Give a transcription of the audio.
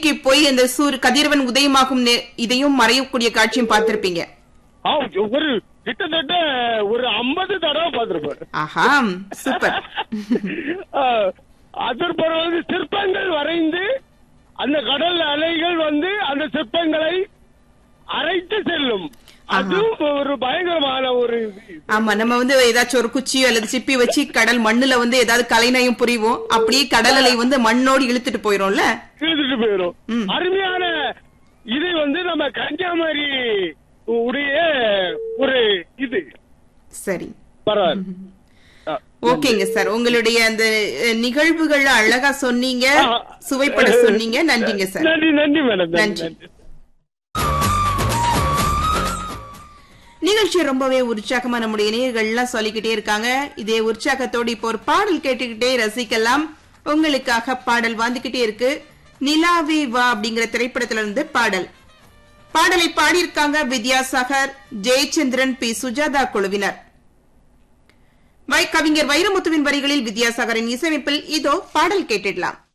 நோக்கி போய் அந்த சூரிய கதிரவன் உதயமாகும் நே- இதையும் மறையக்கூடிய காட்சியும் பார்த்திருப்பீங்க ஆ, ஒரு கிட்டத்தட்ட ஒரு ஐம்பது தடவை பார்த்திருப்பேன் ஆஹா சூப்பர் அதற்கு பிறகு வந்து சிற்பங்கள் வரைந்து அந்த கடல் அலைகள் வந்து அந்த சிற்பங்களை அரைத்து செல்லும் அதுவும் ஒரு பயங்கரமான ஒரு இது. ஆமா நம்ம வந்து ஏதாச்சும் ஒரு குச்சியோ அல்லது சிப்பி வச்சு கடல் மண்ணுல வந்து ஏதாவது கலைநயம் புரிவோம் அப்படியே கடல் அலை வந்து மண்ணோடு இழுத்துட்டு போயிரும்ல இழுத்துட்டு போயிரும் ம். அருமையான இது வந்து நம்ம கன்னியாகுமரி உடைய ஒரு இது சரி பரவாயில்ல ஆ. ஓகேங்க சார் உங்களுடைய அந்த அஹ், நிகழ்வுகள் அழகா சொன்னீங்க ஆ. சுவைப்பட சொன்னீங்க நன்றிங்க சார் நன்றி நன்றி மேடம் நன்றி. நன்றி நன்றி நிகழ்ச்சி ரொம்பவே உற்சாகமா நம்முடைய நேயர்கள்லாம் சொல்லிக்கிட்டே இருக்காங்க இதே உற்சாகத்தோடு இப்போ ஒரு பாடல் கேட்டுக்கிட்டே ரசிக்கலாம் உங்களுக்காக பாடல் வந்துகிட்டே இருக்கு நிலாவே வா அப்படிங்கிற திரைப்படத்துல இருந்து பாடல் பாடலை பாடியிருக்காங்க வித்யாசாகர் ஜெயச்சந்திரன் பி சுஜாதா குழுவினர் வை கவிஞர் வைரமுத்துவின் வரிகளில் வித்யாசாகரின் இசையமைப்பில் இதோ பாடல் கேட்டிடலாம்